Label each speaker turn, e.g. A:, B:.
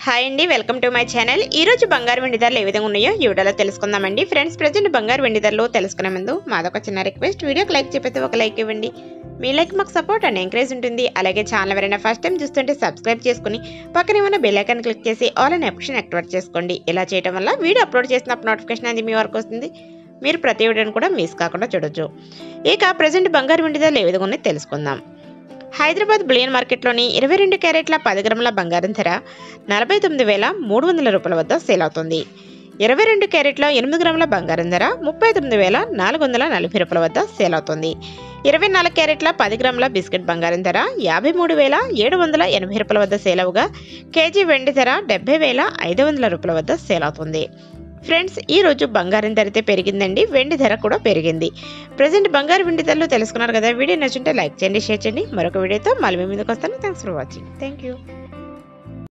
A: hi అండి welcome to my channel ఈ రోజు బంగారు వెండి ధరలు ఏ విధంగా ఉన్నాయో ఈ వీడియోలో తెలుసుకుందామండి ఫ్రెండ్స్ ప్రజెంట్ బంగారు వెండి ధరలు తెలుసుకునే ముందు మాదొక చిన్న రిక్వెస్ట్ వీడియోకి లైక్ చెప్పితే ఒక లైక్ ఇవ్వండి మీ లైక్ మాకు సపోర్ట్ అండ్ ఎంకరేజ్ ఉంటుంది అలాగే ఛానల్ ఎవరైనా ఫస్ట్ టైం చూస్తుంటే సబ్స్క్రైబ్ చేసుకుని పక్కన ఏమైనా బెల్ ఐకాన్ క్లిక్ చేసి ఆల్ అనే ఆప్షన్ యాక్టివేట్ చేసుకోండి ఇలా చేయడం వల్ల వీడియో అప్లోడ్ చేసినప్పుడు నోటిఫికేషన్ అనేది మీ వరకు వస్తుంది మీరు ప్రతి వీడియోని కూడా మిస్ కాకుండా చూడొచ్చు ఇక ప్రజెంట్ బంగారు వెండి ధరలు ఏ విధంగా ఉన్నాయో తెలుసుకుందాం హైదరాబాద్ బులియన్ మార్కెట్లోని ఇరవై రెండు క్యారెట్ల పది గ్రాముల బంగారం ధర నలభై తొమ్మిది వేల మూడు వందల రూపాయల వద్ద సేల్ అవుతుంది ఇరవై రెండు క్యారెట్ల ఎనిమిది గ్రాముల బంగారం ధర ముప్పై తొమ్మిది వేల నాలుగు వందల నలభై రూపాయల వద్ద సేల్ అవుతుంది ఇరవై నాలుగు క్యారెట్ల పది గ్రాముల బిస్కెట్ బంగారం ధర యాభై మూడు వేల ఏడు వందల ఎనభై రూపాయల వద్ద సేల్ అవగా కేజీ వెండి ధర డెబ్బై వేల ఐదు వందల రూపాయల వద్ద సేల్ అవుతుంది ఫ్రెండ్స్ ఈ రోజు బంగారం ధర అయితే పెరిగిందండి వెండి ధర కూడా పెరిగింది ప్రజెంట్ బంగారు వెండి ధరలు తెలుసుకున్నారు కదా వీడియో నచ్చుంటే లైక్ చేయండి షేర్ చేయండి మరొక వీడియోతో మళ్ళీ మీ ముందుకు వస్తాను thanks for watching thank you